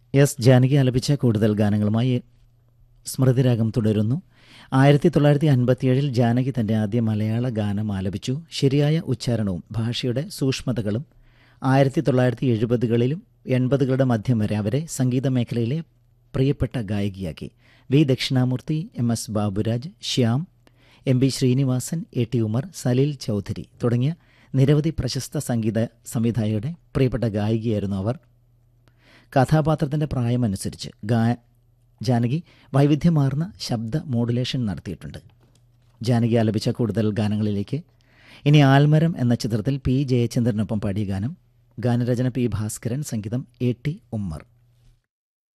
S Janaki ആലപിച്ച കൂടുതൽ ഗാനങ്ങളുമായി സ്മൃതിരാഗം തുടരുന്നു ആയിരത്തി തൊള്ളായിരത്തി അൻപത്തിയേഴിൽ ജാനകി തൻ്റെ ആദ്യ മലയാള ഗാനം ആലപിച്ചു ശരിയായ ഉച്ചാരണവും ഭാഷയുടെ സൂക്ഷ്മതകളും ആയിരത്തി തൊള്ളായിരത്തി എഴുപതുകളിലും എൺപതുകളുടെ മധ്യം വരെ അവരെ സംഗീത മേഖലയിലെ പ്രിയപ്പെട്ട ഗായികയാക്കി V Dakshinamoorthy M S Baburaj Shyam M B Srinivasan A T Umar Salil Chowdhury തുടങ്ങിയ നിരവധി പ്രശസ്ത സംഗീത സംവിധായകരുടെ പ്രിയപ്പെട്ട ഗായികയായിരുന്നു അവർ കഥാപാത്രത്തിൻ്റെ പ്രായമനുസരിച്ച് ഗാ ജാനകി വൈവിധ്യമാർന്ന ശബ്ദ മോഡുലേഷൻ നടത്തിയിട്ടുണ്ട് ജാനകി ആലപിച്ച കൂടുതൽ ഗാനങ്ങളിലേക്ക് ഇനി ആൽമരം എന്ന ചിത്രത്തിൽ പി ജയചന്ദ്രനൊപ്പം പാടിയ ഗാനം ഗാനരചന പി ഭാസ്കരൻ സംഗീതം എ ടി ഉമ്മർ